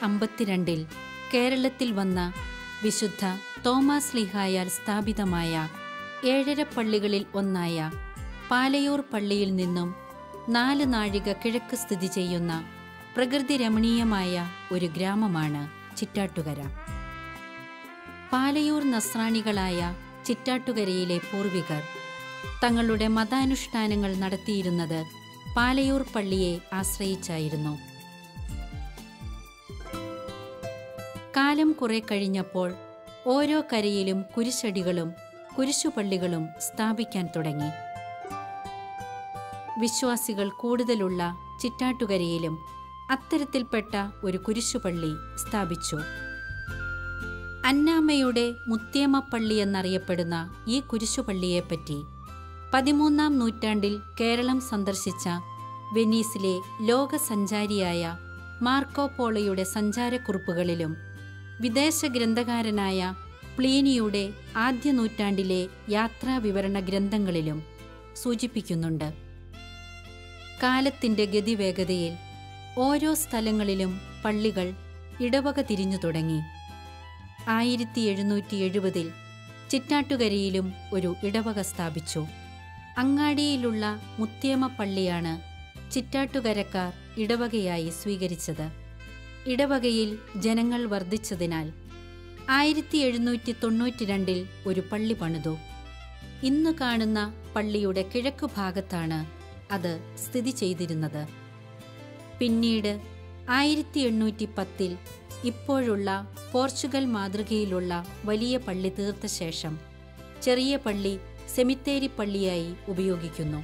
അമ്പത്തിരണ്ടിൽ കേരളത്തിൽ വന്ന വിശുദ്ധ തോമാസ് ലിഹായാൽ സ്ഥാപിതമായ ഏഴര പള്ളികളിൽ ഒന്നായ പാലയൂർ പള്ളിയിൽ നിന്നും നാല് നാഴിക കിഴക്ക് സ്ഥിതി ചെയ്യുന്ന പ്രകൃതി രമണീയമായ ഒരു ഗ്രാമമാണ് ചിറ്റാട്ടുകര പാലയൂർ നസ്രാണികളായ ചിറ്റാട്ടുകരയിലെ പൂർവികർ തങ്ങളുടെ മതാനുഷ്ഠാനങ്ങൾ നടത്തിയിരുന്നത് പാലയൂർ പള്ളിയെ ആശ്രയിച്ചായിരുന്നു കാലം കുറെ കഴിഞ്ഞപ്പോൾ ഓരോ കരയിലും കുരിശടികളും കുരിശുപള്ളികളും സ്ഥാപിക്കാൻ തുടങ്ങി വിശ്വാസികൾ കൂടുതലുള്ള ചിറ്റാട്ടുകരയിലും അത്തരത്തിൽപ്പെട്ട ഒരു കുരിശുപള്ളി സ്ഥാപിച്ചു അന്നാമ്മയുടെ മുത്തിയമ്മപ്പള്ളി എന്നറിയപ്പെടുന്ന ഈ കുരിശുപള്ളിയെപ്പറ്റി പതിമൂന്നാം നൂറ്റാണ്ടിൽ കേരളം സന്ദർശിച്ച വെനീസിലെ ലോകസഞ്ചാരിയായ മാർക്കോ പോളോയുടെ സഞ്ചാരക്കുറിപ്പുകളിലും വിദേശ ഗ്രന്ഥകാരനായ പ്ലീനിയുടെ ആദ്യ നൂറ്റാണ്ടിലെ യാത്രാ വിവരണ ഗ്രന്ഥങ്ങളിലും സൂചിപ്പിക്കുന്നുണ്ട് കാലത്തിന്റെ ഗതിവേഗതയിൽ ഓരോ സ്ഥലങ്ങളിലും പള്ളികൾ ഇടവക തിരിഞ്ഞു തുടങ്ങി ആയിരത്തി എഴുന്നൂറ്റി എഴുപതിൽ ചിറ്റാട്ടുകരയിലും ഒരു ഇടവക സ്ഥാപിച്ചു അങ്ങാടിയിലുള്ള മുത്തിയമ്മ പള്ളിയാണ് ചിറ്റാട്ടുകരക്കാർ ഇടവകയായി സ്വീകരിച്ചത് ഇടവകയിൽ ജനങ്ങൾ വർദ്ധിച്ചതിനാൽ ആയിരത്തി എഴുന്നൂറ്റി തൊണ്ണൂറ്റിരണ്ടിൽ ഒരു പള്ളി പണിതു ഇന്ന് കാണുന്ന പള്ളിയുടെ കിഴക്കു ഭാഗത്താണ് അത് സ്ഥിതി ചെയ്തിരുന്നത് പിന്നീട് ആയിരത്തി എണ്ണൂറ്റി പത്തിൽ ഇപ്പോഴുള്ള പോർച്ചുഗൽ മാതൃകയിലുള്ള വലിയ പള്ളി തീർത്ത ശേഷം ചെറിയ പള്ളി സെമിത്തേരി പള്ളിയായി ഉപയോഗിക്കുന്നു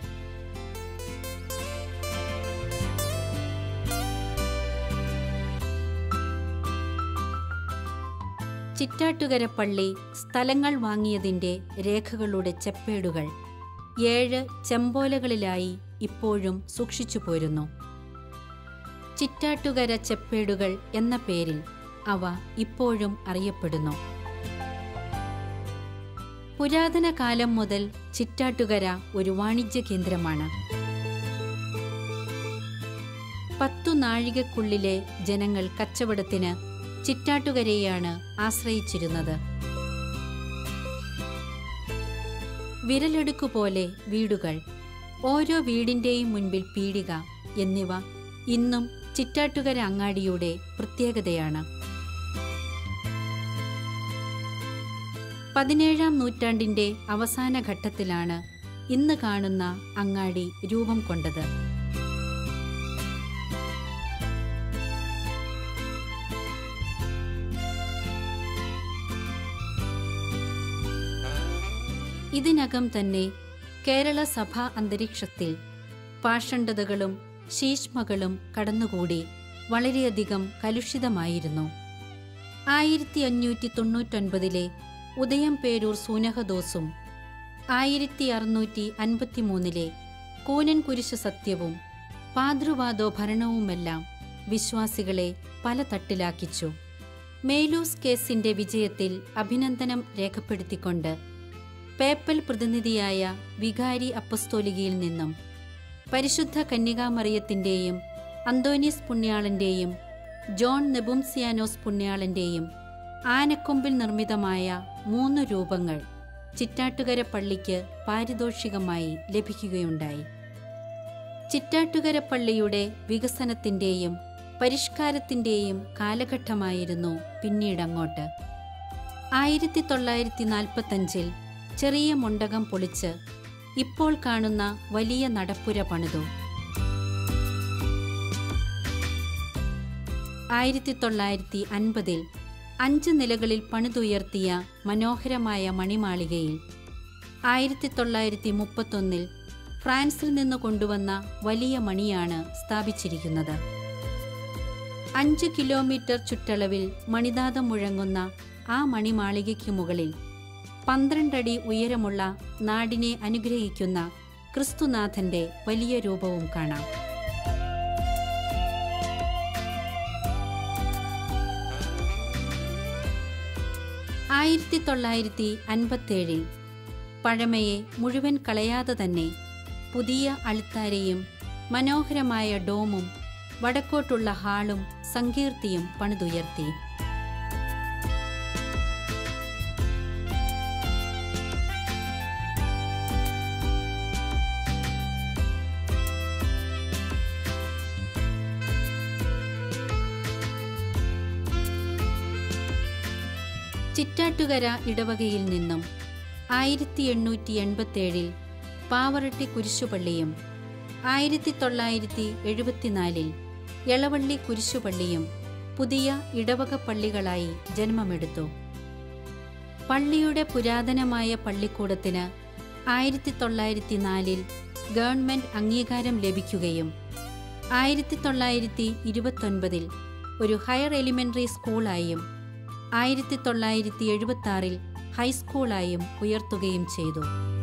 ചിറ്റാട്ടുകര പള്ളി സ്ഥലങ്ങൾ വാങ്ങിയതിന്റെ രേഖകളുടെ ചെപ്പേടുകൾ ഏഴ് ചെമ്പോലകളിലായി ഇപ്പോഴും സൂക്ഷിച്ചു പോരുന്നു ചിറ്റാട്ടുകര ചെപ്പേടുകൾ എന്ന പേരിൽ അവ ഇപ്പോഴും അറിയപ്പെടുന്നു പുരാതന കാലം മുതൽ ചിറ്റാട്ടുകര ഒരു വാണിജ്യ കേന്ദ്രമാണ് പത്തു നാഴികക്കുള്ളിലെ ജനങ്ങൾ കച്ചവടത്തിന് ചിറ്റാട്ടുകരയെയാണ് ആശ്രയിച്ചിരുന്നത് വിരലെടുക്കുപോലെ വീടുകൾ ഓരോ വീടിന്റെയും മുൻപിൽ പീടിക എന്നിവ ഇന്നും ചിറ്റാട്ടുകര അങ്ങാടിയുടെ പ്രത്യേകതയാണ് പതിനേഴാം നൂറ്റാണ്ടിന്റെ അവസാന ഘട്ടത്തിലാണ് ഇന്ന് കാണുന്ന അങ്ങാടി രൂപം കൊണ്ടത് ഇതിനകം തന്നെ കേരള സഭാ അന്തരീക്ഷത്തിൽ പാഷണ്ഡതകളും ശീഷ്മകളും കടന്നുകൂടി വളരെയധികം കലുഷിതമായിരുന്നു ആയിരത്തി അഞ്ഞൂറ്റി തൊണ്ണൂറ്റൊൻപതിലെ ഉദയം പേരൂർ സൂനഹദോസും ആയിരത്തി അറുന്നൂറ്റി അൻപത്തിമൂന്നിലെ കൂനൻ കുരിശു സത്യവും പാതൃവാദോ ഭരണവുമെല്ലാം വിശ്വാസികളെ പല തട്ടിലാക്കിച്ചു മേലൂസ് കേസിന്റെ വിജയത്തിൽ അഭിനന്ദനം രേഖപ്പെടുത്തിക്കൊണ്ട് പേപ്പൽ പ്രതിനിധിയായ വികാരി അപ്പസ്തോലികയിൽ നിന്നും പരിശുദ്ധ കന്യകാമറിയത്തിന്റെയും അന്തോനീസ് പുണ്യാളന്റെയും ജോൺ നെബുംസിയാനോസ് പുണ്യാളന്റെയും ആനക്കൊമ്പിൽ നിർമ്മിതമായ മൂന്ന് രൂപങ്ങൾ ചിറ്റാട്ടുകര പള്ളിക്ക് പാരിതോഷികമായി ലഭിക്കുകയുണ്ടായി ചിറ്റാട്ടുകര പള്ളിയുടെ വികസനത്തിന്റെയും പരിഷ്കാരത്തിന്റെയും കാലഘട്ടമായിരുന്നു പിന്നീടങ്ങോട്ട് ആയിരത്തി തൊള്ളായിരത്തി നാൽപ്പത്തഞ്ചിൽ ചെറിയ മുണ്ടകം പൊളിച്ച് ഇപ്പോൾ കാണുന്ന വലിയ നടപ്പുര പണിതു ആയിരത്തി തൊള്ളായിരത്തി അൻപതിൽ അഞ്ച് നിലകളിൽ പണിതുയർത്തിയ മനോഹരമായ മണിമാളികയിൽ ആയിരത്തി തൊള്ളായിരത്തി മുപ്പത്തൊന്നിൽ ഫ്രാൻസിൽ നിന്ന് കൊണ്ടുവന്ന വലിയ മണിയാണ് സ്ഥാപിച്ചിരിക്കുന്നത് അഞ്ച് കിലോമീറ്റർ ചുറ്റളവിൽ മണിനാദം മുഴങ്ങുന്ന ആ മണിമാളികയ്ക്ക് മുകളിൽ പന്ത്രണ്ടടി ഉയരമുള്ള നാടിനെ അനുഗ്രഹിക്കുന്ന ക്രിസ്തുനാഥന്റെ വലിയ രൂപവും കാണാം ആയിരത്തി തൊള്ളായിരത്തി അൻപത്തേഴിൽ പഴമയെ മുഴുവൻ കളയാതെ തന്നെ പുതിയ അൾത്താരയും മനോഹരമായ ഡോമും വടക്കോട്ടുള്ള ഹാളും സങ്കീർത്തിയും പണിതുയർത്തി ചിറ്റാറ്റുകര ഇടവകയിൽ നിന്നും ആയിരത്തി എണ്ണൂറ്റി എൺപത്തേഴിൽ പാവറട്ടി കുരിശുപള്ളിയും ആയിരത്തി തൊള്ളായിരത്തി എഴുപത്തിനാലിൽ എളവള്ളി കുരിശുപള്ളിയും പുതിയ ഇടവക പള്ളികളായി ജന്മമെടുത്തു പള്ളിയുടെ പുരാതനമായ പള്ളിക്കൂടത്തിന് ആയിരത്തി തൊള്ളായിരത്തി നാലിൽ ഗവൺമെന്റ് അംഗീകാരം ലഭിക്കുകയും ആയിരത്തി തൊള്ളായിരത്തി ഇരുപത്തൊൻപതിൽ ഒരു ഹയർ എലിമെന്ററി സ്കൂളായും ആയിരത്തി തൊള്ളായിരത്തി എഴുപത്തി ആറിൽ ഹൈസ്കൂളായും ഉയർത്തുകയും ചെയ്തു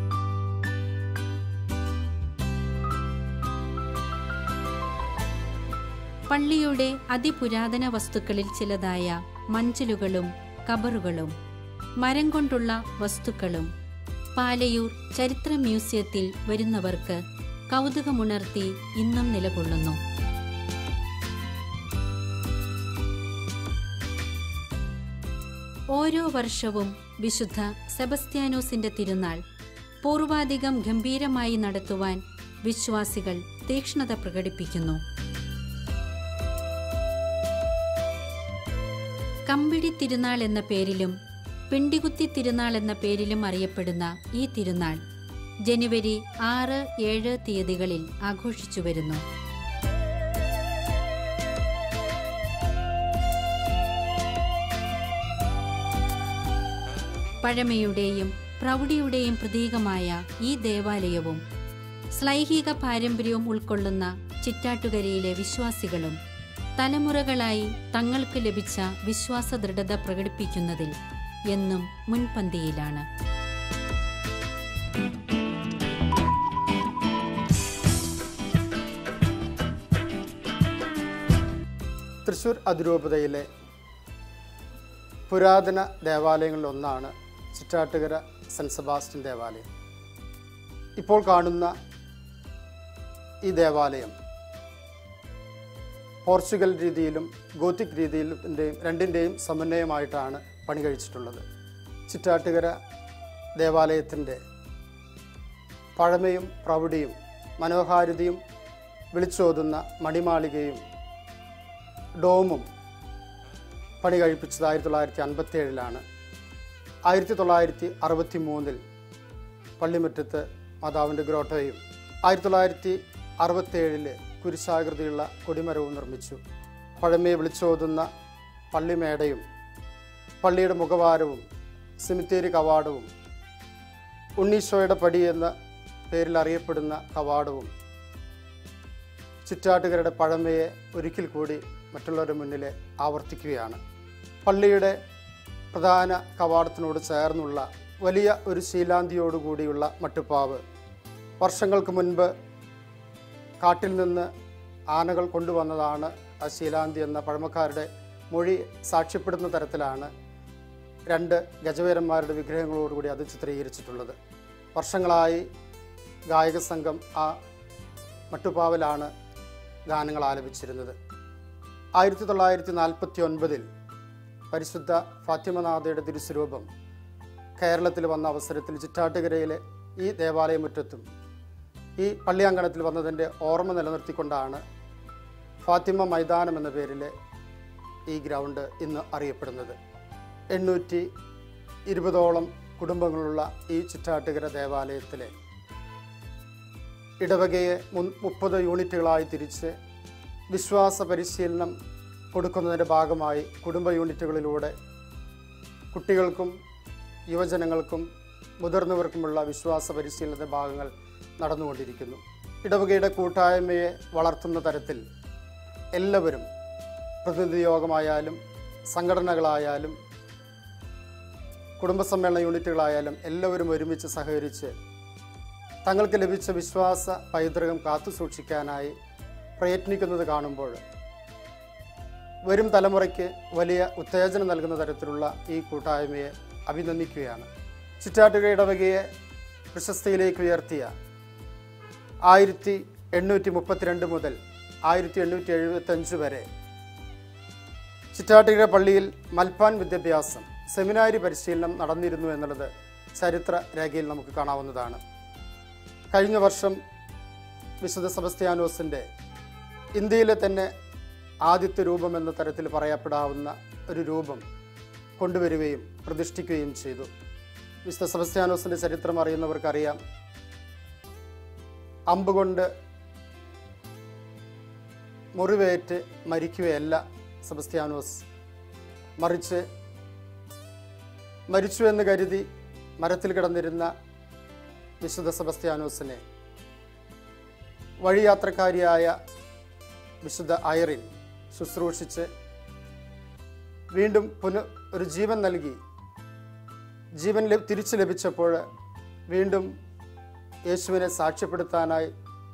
പള്ളിയുടെ അതിപുരാതന വസ്തുക്കളിൽ ചിലതായ മഞ്ചലുകളും കബറുകളും മരം കൊണ്ടുള്ള വസ്തുക്കളും പാലയൂർ ചരിത്ര മ്യൂസിയത്തിൽ വരുന്നവർക്ക് കൗതുകമുണർത്തി ഇന്നും നിലകൊള്ളുന്നു ഓരോ വർഷവും വിശുദ്ധ സെബസ്ത്യാനോസിന്റെ തിരുനാൾ പൂർവാധികം ഗംഭീരമായി നടത്തുവാൻ വിശ്വാസികൾ തീക്ഷ്ണത പ്രകടിപ്പിക്കുന്നു കമ്പിടി തിരുനാൾ എന്ന പേരിലും പിണ്ടികുത്തി തിരുനാൾ എന്ന പേരിലും അറിയപ്പെടുന്ന ഈ തിരുനാൾ ജനുവരി ആറ് ഏഴ് തീയതികളിൽ ആഘോഷിച്ചു വരുന്നു പഴമയുടെയും പ്രൗഢിയുടെയും പ്രതീകമായ ഈ ദേവാലയവും ശ്ലൈഹിക പാരമ്പര്യവും ഉൾക്കൊള്ളുന്ന ചിറ്റാട്ടുകരയിലെ വിശ്വാസികളും തലമുറകളായി തങ്ങൾക്ക് ലഭിച്ച വിശ്വാസ ദൃഢത പ്രകടിപ്പിക്കുന്നതിൽ എന്നും മുൻപന്തിയിലാണ് തൃശ്ശൂർ അതിരൂപതയിലെ പുരാതന ദേവാലയങ്ങളിലൊന്നാണ് ചിറ്റാട്ടുകര സെൻറ്റ് സെബാസ്റ്റ്യൻ ദേവാലയം ഇപ്പോൾ കാണുന്ന ഈ ദേവാലയം പോർച്ചുഗൽ രീതിയിലും ഗോത്തിക് രീതിയിലും രണ്ടിൻ്റെയും സമന്വയമായിട്ടാണ് പണി കഴിച്ചിട്ടുള്ളത് ചിറ്റാട്ടുകര ദേവാലയത്തിൻ്റെ പഴമയും പ്രൗഢിയും മനോഹാരിതയും വിളിച്ചോതുന്ന മണിമാളികയും ഡോമും പണി കഴിപ്പിച്ചത് ആയിരത്തി തൊള്ളായിരത്തി അൻപത്തി ഏഴിലാണ് ആയിരത്തി തൊള്ളായിരത്തി അറുപത്തി മൂന്നിൽ പള്ളിമുറ്റത്ത് മാതാവിൻ്റെ ഗ്രോട്ടോയും ആയിരത്തി തൊള്ളായിരത്തി അറുപത്തേഴില് കുരിശാകൃതിയുള്ള കൊടിമരവും നിർമ്മിച്ചു പഴമയെ വിളിച്ചോതുന്ന പള്ളിമേടയും പള്ളിയുടെ മുഖവാരവും സിമിത്തേരി കവാടവും ഉണ്ണീശോയുടെ പടി എന്ന പേരിൽ അറിയപ്പെടുന്ന കവാടവും ചുറ്റാട്ടുകാരുടെ പഴമയെ ഒരിക്കൽ കൂടി മറ്റുള്ളവരുടെ മുന്നിൽ ആവർത്തിക്കുകയാണ് പള്ളിയുടെ പ്രധാന കവാടത്തിനോട് ചേർന്നുള്ള വലിയ ഒരു ശീലാന്തിയോടുകൂടിയുള്ള മട്ടുപ്പാവ് വർഷങ്ങൾക്ക് മുൻപ് കാട്ടിൽ നിന്ന് ആനകൾ കൊണ്ടുവന്നതാണ് ആ ശീലാന്തി എന്ന പഴമക്കാരുടെ മൊഴി സാക്ഷ്യപ്പെടുന്ന തരത്തിലാണ് രണ്ട് ഗജവീരന്മാരുടെ വിഗ്രഹങ്ങളോടുകൂടി അത് ചിത്രീകരിച്ചിട്ടുള്ളത് വർഷങ്ങളായി ഗായക സംഘം ആ മട്ടുപ്പാവിലാണ് ഗാനങ്ങൾ ആലപിച്ചിരുന്നത് ആയിരത്തി തൊള്ളായിരത്തി നാൽപ്പത്തി ഒൻപതിൽ പരിശുദ്ധ ഫാത്തിമനാഥയുടെ തിരുസ്വരൂപം കേരളത്തിൽ വന്ന അവസരത്തിൽ ചിറ്റാട്ടുകരയിലെ ഈ ദേവാലയമുറ്റത്തും ഈ പള്ളിയങ്കണത്തിൽ വന്നതിൻ്റെ ഓർമ്മ നിലനിർത്തിക്കൊണ്ടാണ് ഫാത്തിമ മൈതാനം എന്ന പേരിൽ ഈ ഗ്രൗണ്ട് ഇന്ന് അറിയപ്പെടുന്നത് എണ്ണൂറ്റി ഇരുപതോളം കുടുംബങ്ങളുള്ള ഈ ചിറ്റാട്ടുകര ദേവാലയത്തിലെ ഇടവകയെ മുൻ- മുപ്പത് യൂണിറ്റുകളായി തിരിച്ച് വിശ്വാസ പരിശീലനം കൊടുക്കുന്നതിൻ്റെ ഭാഗമായി കുടുംബ യൂണിറ്റുകളിലൂടെ കുട്ടികൾക്കും യുവജനങ്ങൾക്കും മുതിർന്നവർക്കുമുള്ള വിശ്വാസ പരിശീലനത്തിൻ്റെ ഭാഗങ്ങൾ നടന്നുകൊണ്ടിരിക്കുന്നു ഇടവകയുടെ കൂട്ടായ്മയെ വളർത്തുന്ന തരത്തിൽ എല്ലാവരും പ്രതിനിധി യോഗമായാലും സംഘടനകളായാലും കുടുംബസമ്മേളന യൂണിറ്റുകളായാലും എല്ലാവരും ഒരുമിച്ച് സഹകരിച്ച് തങ്ങൾക്ക് ലഭിച്ച വിശ്വാസ പൈതൃകം കാത്തു സൂക്ഷിക്കാനായി പ്രയത്നിക്കുന്നത് കാണുമ്പോൾ വരും തലമുറയ്ക്ക് വലിയ ഉത്തേജനം നൽകുന്ന തരത്തിലുള്ള ഈ കൂട്ടായ്മയെ അഭിനന്ദിക്കുകയാണ് ചിറ്റാട്ടുക ഇടവകയെ പ്രശസ്തിയിലേക്ക് ഉയർത്തിയ ആയിരത്തി എണ്ണൂറ്റി മുപ്പത്തിരണ്ട് മുതൽ ആയിരത്തി എണ്ണൂറ്റി എഴുപത്തഞ്ച് വരെ ചിറ്റാട്ടുകര പള്ളിയിൽ മൽപ്പാൻ വിദ്യാഭ്യാസം സെമിനാരി പരിശീലനം നടന്നിരുന്നു എന്നുള്ളത് ചരിത്ര രേഖയിൽ നമുക്ക് കാണാവുന്നതാണ് കഴിഞ്ഞ വർഷം വിശുദ്ധ സെബസ്ത്യാനോസിൻ്റെ ഇന്ത്യയിലെ തന്നെ ആദ്യത്തെ രൂപം എന്ന തരത്തിൽ പറയപ്പെടാവുന്ന ഒരു രൂപം കൊണ്ടുവരികയും പ്രതിഷ്ഠിക്കുകയും ചെയ്തു വിശുദ്ധ സെബസ്ത്യാനോസിൻ്റെ ചരിത്രം അറിയുന്നവർക്കറിയാം അമ്പ് കൊണ്ട് മുറിവേറ്റ് മരിക്കുകയല്ല സെബസ്ത്യാനോസ് മറിച്ച് മരിച്ചു എന്ന് കരുതി മരത്തിൽ കിടന്നിരുന്ന വിശുദ്ധ സെബസ്ത്യാനോസിനെ വഴിയാത്രക്കാരിയായ വിശുദ്ധ അയറിൻ ശുശ്രൂഷിച്ച് വീണ്ടും പുന ഒരു ജീവൻ നൽകി ജീവൻ ലഭ- തിരിച്ചു ലഭിച്ചപ്പോൾ വീണ്ടും യേശുവിനെ സാക്ഷ്യപ്പെടുത്താനായി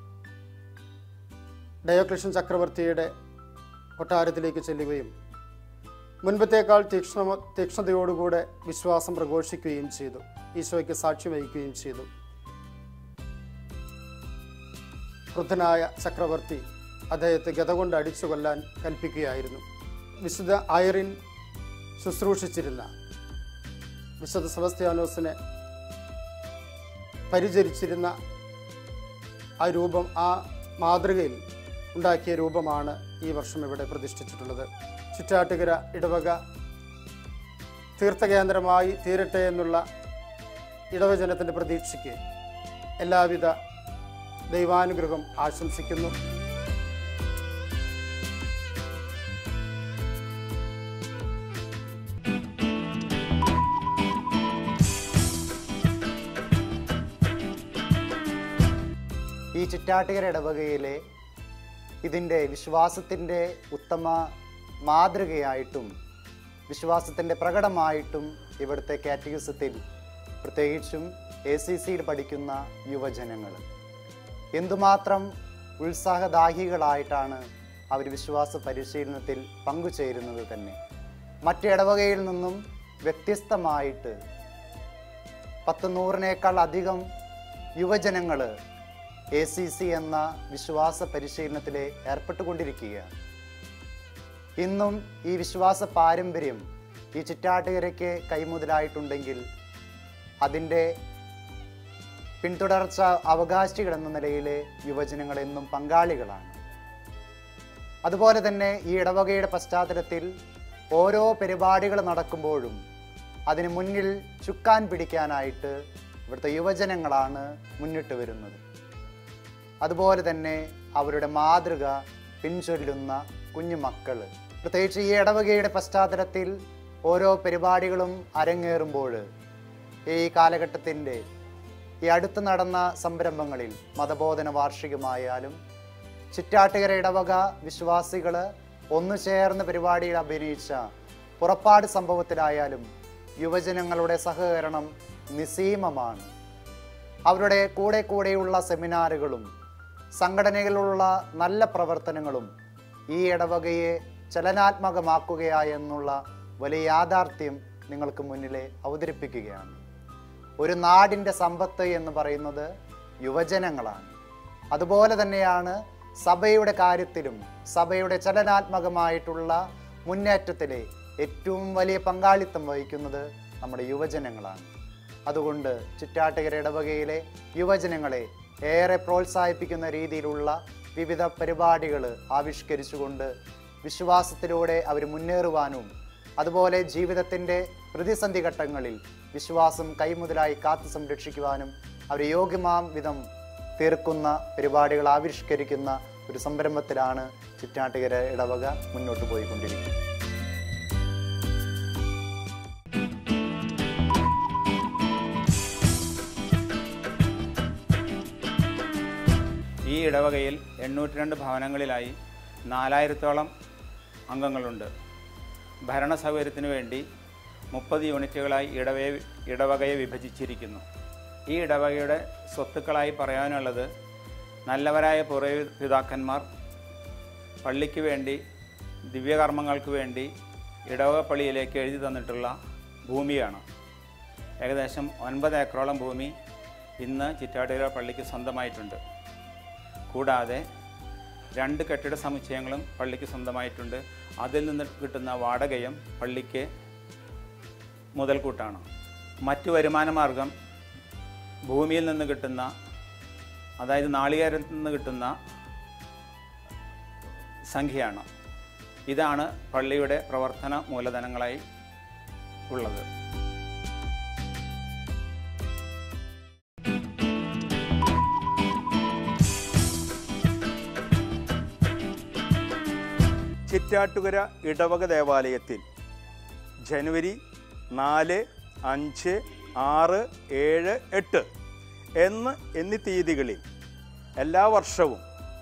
ഡയോക്ലിഷൻ ചക്രവർത്തിയുടെ കൊട്ടാരത്തിലേക്ക് ചെല്ലുകയും മുൻപത്തേക്കാൾ തീക്ഷ്ണ തീക്ഷ്ണതയോടുകൂടെ വിശ്വാസം പ്രഘോഷിക്കുകയും ചെയ്തു ഈശോയ്ക്ക് സാക്ഷ്യം വഹിക്കുകയും ചെയ്തു ക്രുദ്ധനായ ചക്രവർത്തി അദ്ദേഹത്തെ ഗത കൊണ്ട് അടിച്ചു കൊല്ലാൻ കൽപ്പിക്കുകയായിരുന്നു വിശുദ്ധ അയറിൻ ശുശ്രൂഷിച്ചിരുന്ന വിശുദ്ധ സെബസ്ത്യാനോസിനെ പരിചരിച്ചിരുന്ന ആ രൂപം ആ മാതൃകയിൽ ഉണ്ടാക്കിയ രൂപമാണ് ഈ വർഷം ഇവിടെ പ്രതിഷ്ഠിച്ചിട്ടുള്ളത് ചുറ്റാട്ടുകര ഇടവക തീർത്ഥകേന്ദ്രമായി തീരട്ടെ എന്നുള്ള ഇടവജനത്തിൻ്റെ പ്രതീക്ഷയ്ക്ക് എല്ലാവിധ ദൈവാനുഗ്രഹം ആശംസിക്കുന്നു ഈ ചിറ്റാട്ടുകര ഇടവകയിലെ ഇതിൻ്റെ വിശ്വാസത്തിൻ്റെ ഉത്തമ മാതൃകയായിട്ടും വിശ്വാസത്തിൻ്റെ പ്രകടമായിട്ടും ഇവിടുത്തെ കാറ്റഗിസത്തിൽ പ്രത്യേകിച്ചും എ സി സിയിൽ പഠിക്കുന്ന യുവജനങ്ങൾ എന്തുമാത്രം ഉത്സാഹദാഹികളായിട്ടാണ് അവർ വിശ്വാസ പരിശീലനത്തിൽ പങ്കുചേരുന്നത് തന്നെ മറ്റ് ഇടവകയിൽ നിന്നും വ്യത്യസ്തമായിട്ട് പത്ത് നൂറിനേക്കാൾ അധികം യുവജനങ്ങൾ എ സി സി എന്ന വിശ്വാസ പരിശീലനത്തിൽ ഏർപ്പെട്ടുകൊണ്ടിരിക്കുകയാണ് ഇന്നും ഈ വിശ്വാസ പാരമ്പര്യം ഈ ചിറ്റാട്ടുകരയ്ക്ക് കൈമുതലായിട്ടുണ്ടെങ്കിൽ അതിൻ്റെ പിന്തുടർച്ച അവകാശികൾ എന്ന നിലയിൽ യുവജനങ്ങൾ എന്നും പങ്കാളികളാണ് അതുപോലെ തന്നെ ഈ ഇടവകയുടെ പശ്ചാത്തലത്തിൽ ഓരോ പരിപാടികൾ നടക്കുമ്പോഴും അതിന് മുന്നിൽ ചുക്കാൻ പിടിക്കാനായിട്ട് ഇവിടുത്തെ യുവജനങ്ങളാണ് മുന്നിട്ട് വരുന്നത് അതുപോലെ തന്നെ അവരുടെ മാതൃക പിൻചൊല്ലുന്ന കുഞ്ഞുമക്കൾ പ്രത്യേകിച്ച് ഈ ഇടവകയുടെ പശ്ചാത്തലത്തിൽ ഓരോ പരിപാടികളും അരങ്ങേറുമ്പോൾ ഈ കാലഘട്ടത്തിൻ്റെ ഈ അടുത്ത് നടന്ന സംരംഭങ്ങളിൽ മതബോധന വാർഷികമായാലും ചിറ്റാട്ടുകര ഇടവക വിശ്വാസികൾ ഒന്നു ചേർന്ന് പരിപാടിയിൽ അഭിനയിച്ച പുറപ്പാട് സംഭവത്തിലായാലും യുവജനങ്ങളുടെ സഹകരണം നിസീമമാണ് അവരുടെ കൂടെ കൂടെയുള്ള സെമിനാറുകളും സംഘടനകളിലുള്ള നല്ല പ്രവർത്തനങ്ങളും ഈ ഇടവകയെ ചലനാത്മകമാക്കുകയായെന്നുള്ള വലിയ യാഥാർത്ഥ്യം നിങ്ങൾക്ക് മുന്നിലെ അവതരിപ്പിക്കുകയാണ് ഒരു നാടിൻ്റെ സമ്പത്ത് എന്ന് പറയുന്നത് യുവജനങ്ങളാണ് അതുപോലെ തന്നെയാണ് സഭയുടെ കാര്യത്തിലും സഭയുടെ ചലനാത്മകമായിട്ടുള്ള മുന്നേറ്റത്തിലെ ഏറ്റവും വലിയ പങ്കാളിത്തം വഹിക്കുന്നത് നമ്മുടെ യുവജനങ്ങളാണ് അതുകൊണ്ട് ചുറ്റാട്ടുകര ഇടവകയിലെ യുവജനങ്ങളെ ഏറെ പ്രോത്സാഹിപ്പിക്കുന്ന രീതിയിലുള്ള വിവിധ പരിപാടികൾ ആവിഷ്കരിച്ചുകൊണ്ട് വിശ്വാസത്തിലൂടെ അവർ മുന്നേറുവാനും അതുപോലെ ജീവിതത്തിൻ്റെ പ്രതിസന്ധി ഘട്ടങ്ങളിൽ വിശ്വാസം കൈമുതലായി കാത്തു സംരക്ഷിക്കുവാനും അവർ യോഗ്യമാം വിധം തീർക്കുന്ന പരിപാടികൾ ആവിഷ്കരിക്കുന്ന ഒരു സംരംഭത്തിലാണ് ചിറ്റാട്ടുകര ഇടവക മുന്നോട്ട് പോയിക്കൊണ്ടിരിക്കുന്നത് ഈ ഇടവകയിൽ എണ്ണൂറ്റി രണ്ട് ഭവനങ്ങളിലായി നാലായിരത്തോളം അംഗങ്ങളുണ്ട് ഭരണ സൗകര്യത്തിനു വേണ്ടി മുപ്പത് യൂണിറ്റുകളായി ഇടവയെ ഇടവകയെ വിഭജിച്ചിരിക്കുന്നു ഈ ഇടവകയുടെ സ്വത്തുക്കളായി പറയാനുള്ളത് നല്ലവരായ പൂർവ്വ പിതാക്കന്മാർ പള്ളിക്ക് വേണ്ടി ദിവ്യകർമ്മങ്ങൾക്ക് വേണ്ടി ഇടവക പള്ളിയിലേക്ക് എഴുതി തന്നിട്ടുള്ള ഭൂമിയാണ് ഏകദേശം ഒൻപത് ഏക്കറോളം ഭൂമി ഇന്ന് ചിറ്റാട്ടുകര പള്ളിക്ക് സ്വന്തമായിട്ടുണ്ട് കൂടാതെ രണ്ട് കെട്ടിട സമുച്ചയങ്ങളും പള്ളിക്ക് സ്വന്തമായിട്ടുണ്ട് അതിൽ നിന്ന് കിട്ടുന്ന വാടകയും പള്ളിക്ക് മുതൽക്കൂട്ടാണ് മറ്റു വരുമാന മാർഗം ഭൂമിയിൽ നിന്ന് കിട്ടുന്ന അതായത് നാളികേരത്തിൽ നിന്ന് കിട്ടുന്ന സംഖ്യയാണ് ഇതാണ് പള്ളിയുടെ പ്രവർത്തന മൂലധനങ്ങളായി ഉള്ളത് ചിറ്റാട്ടുകര ഇടവക ദേവാലയത്തിൽ ജനുവരി നാല് അഞ്ച് ആറ് ഏഴ് എട്ട് എന്ന് എന്നീ തീയതികളിൽ എല്ലാ വർഷവും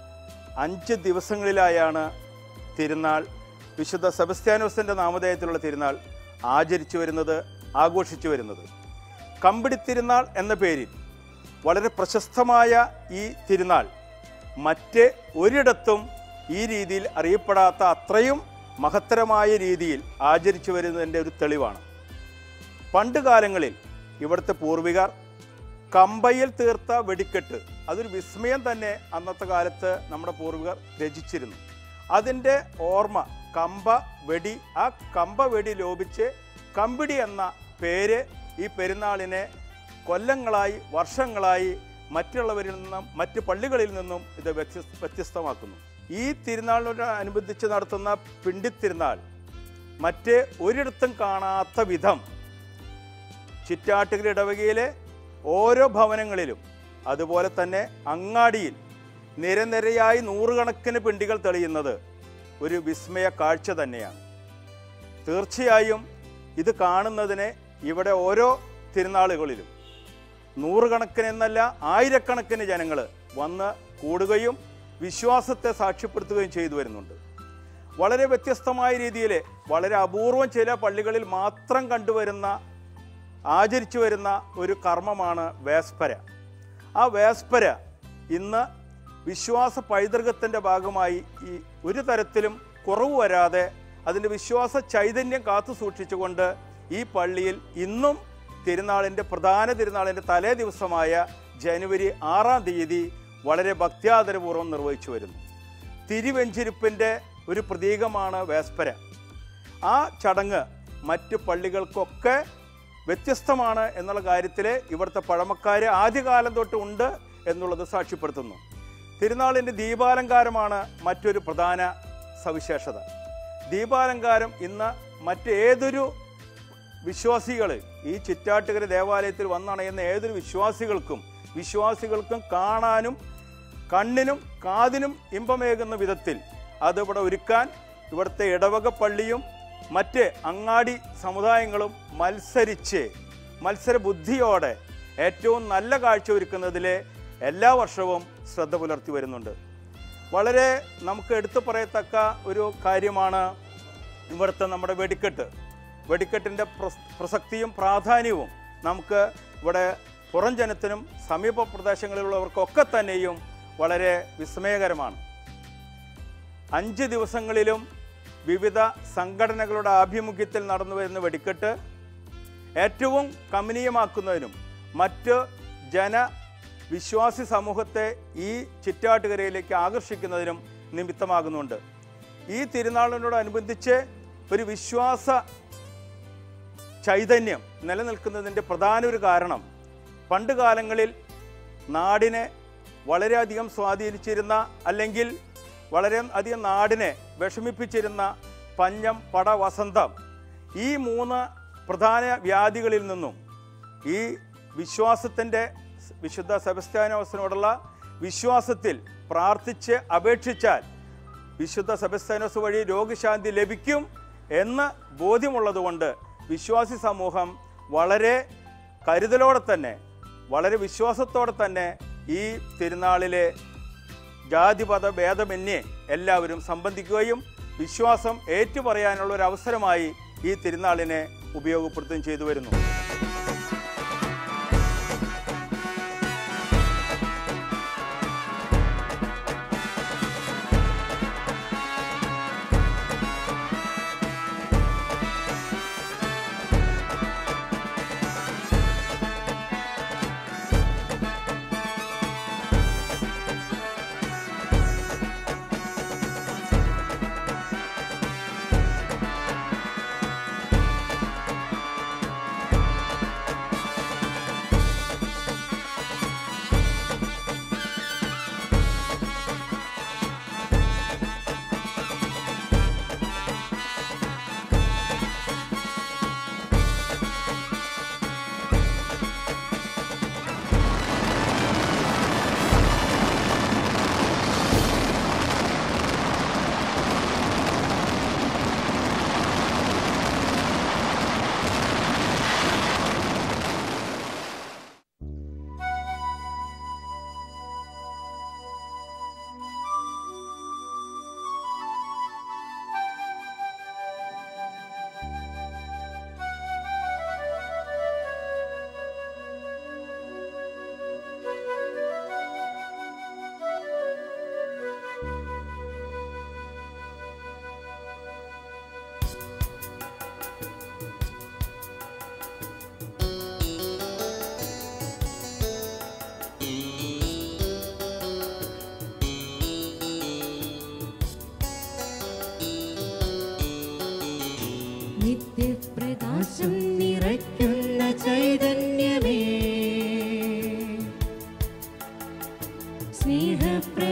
അഞ്ച് ദിവസങ്ങളിലായാണ് തിരുനാൾ വിശുദ്ധ സെബസ്ത്യാനോസിൻ്റെ നാമധേയത്തിലുള്ള തിരുനാൾ ആചരിച്ചു വരുന്നത് ആഘോഷിച്ചു വരുന്നത് കമ്പിടി തിരുനാൾ എന്ന പേരിൽ വളരെ പ്രശസ്തമായ ഈ തിരുനാൾ മറ്റ് ഒരിടത്തും ഈ രീതിയിൽ അറിയപ്പെടാത്ത അത്രയും മഹത്തരമായ രീതിയിൽ ആചരിച്ചു വരുന്നതിൻ്റെ ഒരു തെളിവാണ് പണ്ട് കാലങ്ങളിൽ ഇവിടുത്തെ പൂർവികർ കമ്പയിൽ തീർത്ത വെടിക്കെട്ട് അതൊരു വിസ്മയം തന്നെ അന്നത്തെ കാലത്ത് നമ്മുടെ പൂർവികർ രചിച്ചിരുന്നു അതിൻ്റെ ഓർമ്മ കമ്പ വെടി ആ കമ്പ വെടി ലോപിച്ച് കമ്പിടി എന്ന പേര് ഈ പെരുന്നാളിനെ കൊല്ലങ്ങളായി വർഷങ്ങളായി മറ്റുള്ളവരിൽ നിന്നും മറ്റ് പള്ളികളിൽ നിന്നും ഇത് വ്യത്യസ്ത വ്യത്യസ്തമാക്കുന്നു ഈ തിരുനാളിനോടനുബന്ധിച്ച് നടത്തുന്ന പിണ്ടിത്തിരുന്നാൾ മറ്റ് ഒരിടത്തും കാണാത്ത വിധം ചിറ്റാട്ടുകര ഇടവകയിലെ ഓരോ ഭവനങ്ങളിലും അതുപോലെ തന്നെ അങ്ങാടിയിൽ നിരനിരയായി നൂറുകണക്കിന് പിണ്ടികൾ തെളിയുന്നത് ഒരു വിസ്മയ കാഴ്ച തന്നെയാണ് തീർച്ചയായും ഇത് കാണുന്നതിന് ഇവിടെ ഓരോ തിരുനാളുകളിലും നൂറുകണക്കിന് എന്നല്ല ആയിരക്കണക്കിന് ജനങ്ങൾ വന്ന് കൂടുകയും വിശ്വാസത്തെ സാക്ഷ്യപ്പെടുത്തുകയും ചെയ്തു വരുന്നുണ്ട് വളരെ വ്യത്യസ്തമായ രീതിയിൽ വളരെ അപൂർവം ചില പള്ളികളിൽ മാത്രം കണ്ടുവരുന്ന ആചരിച്ചു വരുന്ന ഒരു കർമ്മമാണ് വേസ്പര ആ വേസ്പര ഇന്ന് വിശ്വാസ പൈതൃകത്തിൻ്റെ ഭാഗമായി ഈ ഒരു തരത്തിലും കുറവ് വരാതെ അതിൻ്റെ വിശ്വാസ ചൈതന്യം കാത്തു സൂക്ഷിച്ചുകൊണ്ട് ഈ പള്ളിയിൽ ഇന്നും തിരുനാളിൻ്റെ പ്രധാന തിരുനാളിൻ്റെ തലേ ദിവസമായ ജനുവരി ആറാം തീയതി വളരെ ഭക്ത്യാദരപൂർവ്വം നിർവഹിച്ചു വരുന്നു തിരുവെഞ്ചിരിപ്പിൻ്റെ ഒരു പ്രതീകമാണ് വേസ്പര ആ ചടങ്ങ് മറ്റ് പള്ളികൾക്കൊക്കെ വ്യത്യസ്തമാണ് എന്നുള്ള കാര്യത്തിൽ ഇവിടുത്തെ പഴമക്കാർ ആദ്യകാലം തൊട്ട് ഉണ്ട് എന്നുള്ളത് സാക്ഷ്യപ്പെടുത്തുന്നു തിരുനാളിൻ്റെ ദീപാലങ്കാരമാണ് മറ്റൊരു പ്രധാന സവിശേഷത ദീപാലങ്കാരം ഇന്ന് മറ്റേതൊരു വിശ്വാസികൾ ഈ ചിറ്റാട്ടുകര ദേവാലയത്തിൽ വന്നണയുന്ന ഏതൊരു വിശ്വാസികൾക്കും വിശ്വാസികൾക്കും കാണാനും കണ്ണിനും കാതിനും ഇമ്പമേകുന്ന വിധത്തിൽ അതിവിടെ ഒരുക്കാൻ ഇവിടുത്തെ ഇടവക പള്ളിയും മറ്റ് അങ്ങാടി സമുദായങ്ങളും മത്സരിച്ച് മത്സര ബുദ്ധിയോടെ ഏറ്റവും നല്ല കാഴ്ച ഒരുക്കുന്നതിൽ എല്ലാ വർഷവും ശ്രദ്ധ പുലർത്തി വരുന്നുണ്ട് വളരെ നമുക്ക് എടുത്തു പറയത്തക്ക ഒരു കാര്യമാണ് ഇവിടുത്തെ നമ്മുടെ വെടിക്കെട്ട് വെടിക്കെട്ടിൻ്റെ പ്രസ് പ്രസക്തിയും പ്രാധാന്യവും നമുക്ക് ഇവിടെ പുറം ജനത്തിനും സമീപ പ്രദേശങ്ങളിലുള്ളവർക്കൊക്കെ തന്നെയും വളരെ വിസ്മയകരമാണ് അഞ്ച് ദിവസങ്ങളിലും വിവിധ സംഘടനകളുടെ ആഭിമുഖ്യത്തിൽ നടന്നു വരുന്ന വെടിക്കെട്ട് ഏറ്റവും കമനീയമാക്കുന്നതിനും മറ്റ് ജന വിശ്വാസി സമൂഹത്തെ ഈ ചിറ്റാട്ടുകരയിലേക്ക് ആകർഷിക്കുന്നതിനും നിമിത്തമാകുന്നുണ്ട് ഈ തിരുനാളിനോടനുബന്ധിച്ച് ഒരു വിശ്വാസ ചൈതന്യം നിലനിൽക്കുന്നതിൻ്റെ പ്രധാന ഒരു കാരണം പണ്ട് കാലങ്ങളിൽ നാടിനെ വളരെയധികം സ്വാധീനിച്ചിരുന്ന അല്ലെങ്കിൽ വളരെ അധികം നാടിനെ വിഷമിപ്പിച്ചിരുന്ന പഞ്ഞം പട വസന്തം ഈ മൂന്ന് പ്രധാന വ്യാധികളിൽ നിന്നും ഈ വിശ്വാസത്തിൻ്റെ വിശുദ്ധ സെബസ്ത്യാനോസിനോടുള്ള വിശ്വാസത്തിൽ പ്രാർത്ഥിച്ച് അപേക്ഷിച്ചാൽ വിശുദ്ധ സെബസ്ത്യാനോസ് വഴി രോഗശാന്തി ലഭിക്കും എന്ന് ബോധ്യമുള്ളതുകൊണ്ട് വിശ്വാസി സമൂഹം വളരെ കരുതലോടെ തന്നെ വളരെ വിശ്വാസത്തോടെ തന്നെ ഈ തിരുനാളിലെ ജാതിപത ഭേദമന്യേ എല്ലാവരും സംബന്ധിക്കുകയും വിശ്വാസം ഏറ്റുപറയാനുള്ള ഒരു അവസരമായി ഈ തിരുനാളിനെ ഉപയോഗപ്പെടുത്തുകയും ചെയ്തു വരുന്നു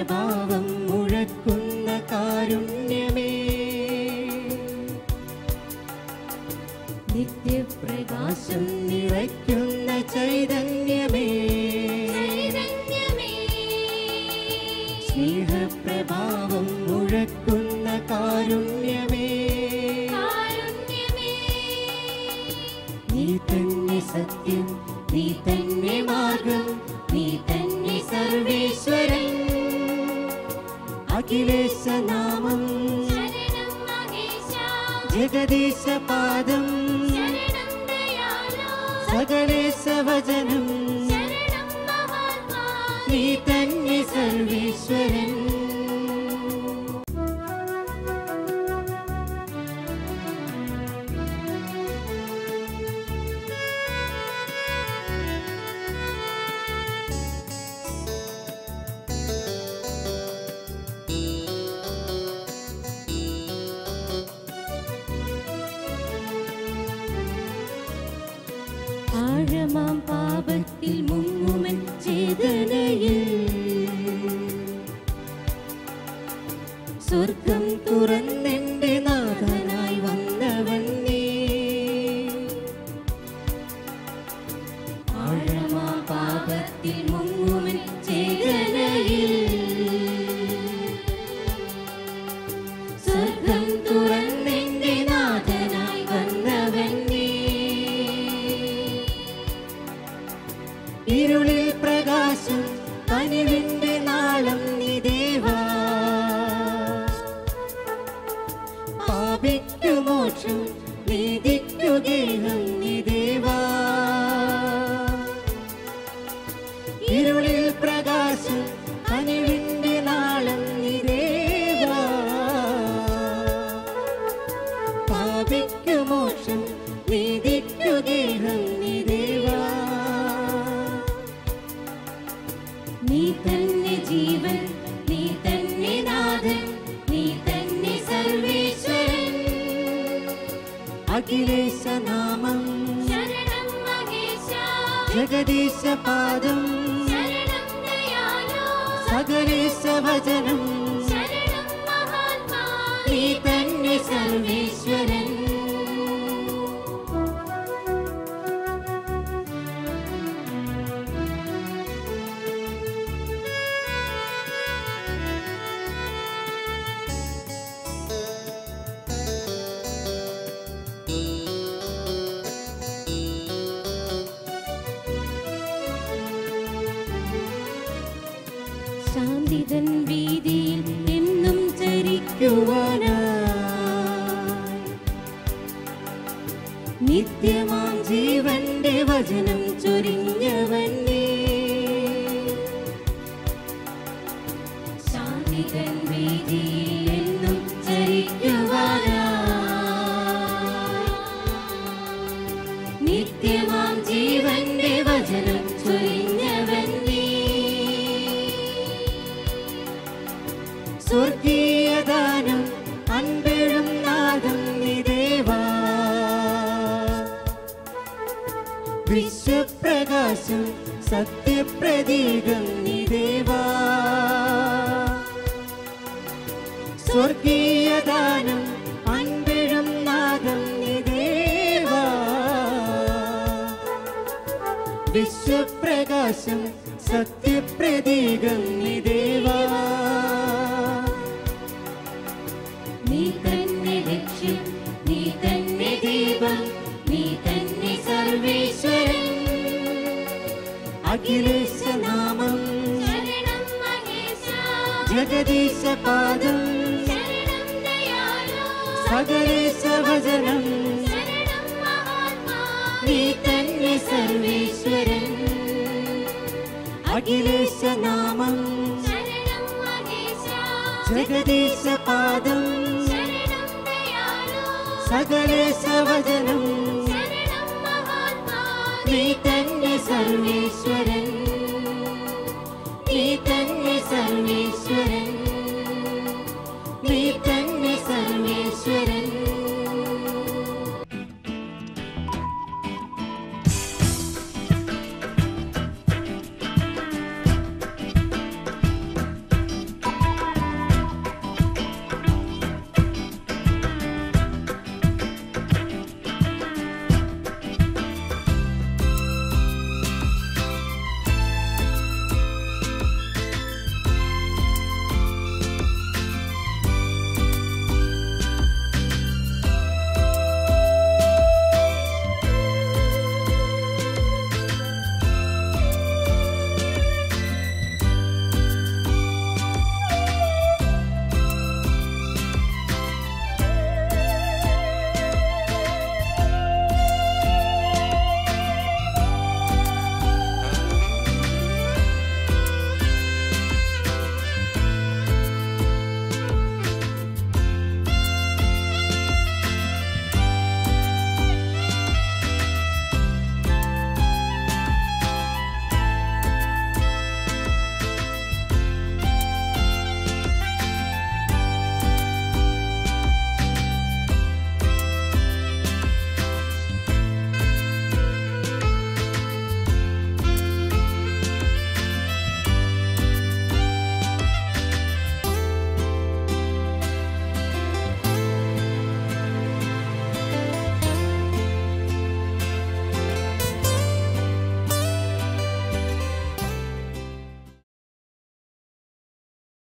ദിവ്യപ്രഭാവം മുഴക്കുന്ന കാരുണ്യമേ നിത്യപ്രകാശം നിറയ്ക്കുന്ന ചൈതന്യമേ സ്നേഹപ്രഭാവം മുഴക്കുന്ന കാരുണ്യമേ നീ തന്നെ സത്യം നീ തന്നെ മാർഗം നീ തന്നെ സർവേശ്വരൻ അഖിലേശ നാമം ജഗദീശ പാദം സകലേശ വചനം നീ തന്നെ സർവേശ്വരൻ ആഴമാം പാപത്തിൽ മുങ്ങുമൻ ചേതനയിൽ സ്വർഗം തുറന്നെന്റെ നാഥനായി വന്നവൻ നീ ആഴമാം പാപത്തിൽ മുങ്ങുമൻ ചേതനയിൽ സ്വർഗം തുറന്നെന്റെ നാഥനായി വന്നവൻ നീ ഇരുളിൽ പ്രകാശം കനിവിന്റെ നാളം നീ ദേവാ പാപിക്കു മോക്ഷം നീതിക്കു ഗേഹം നീ ദേവാ ഇരുളിൽ പ്രകാശം കനിവിന്റെ നാളം നീ ദേവാ പാപിക്കു മോക്ഷം നീതിക്കു ഗേഹം നീ ദേവാ നീ തന്നെ ജീവൻ നീ തന്നെ നാഥൻ നീ തന്നെ സർവേശ്വരൻ അഖിലേശ നാമം ജഗദീശ പാദം സകലേശ വചനം നീ തന്നെ സർവേശ്വരൻ ശാന്തിതൻ വീതിയിൽ എന്നും ചരിക്കുവാനായി നിത്യമാം ജീവന്റെ വചനം ചൊരിഞ്ഞവൻ നീ ശാന്തിതൻ വീതിയിൽ എന്നും ചരിക്കുവാനായി നിത്യമാം ജീവന്റെ വചനം ചൊരിഞ്ഞവൻ നീ സ്വർഗീയദാനം അൻപെഴും നാദം നീ ദേവാ വിശ്വപ്രകാശം സത്യപ്രതീകം നീ ദേവാ സ്വർഗീയദാനം അൻപെഴും നാദം നീ ദേവാ വിശ്വപ്രകാശം സത്യപ്രതീകം നീ ദേവാ നീ തന്നെ ലക്ഷ്യം നീ തന്നെ ദീപം നീ തന്നെ സർവേശ്വരൻ അഖിലേശ നാമം ജഗദീശ പാദം സകലേശ വചനം നീ തന്നെ സർവേശ്വരൻ അഖിലേശ നാമം ജഗദീശ പാദം സകലേശ വചനം നീ തന്നെ സർവേശ്വരൻ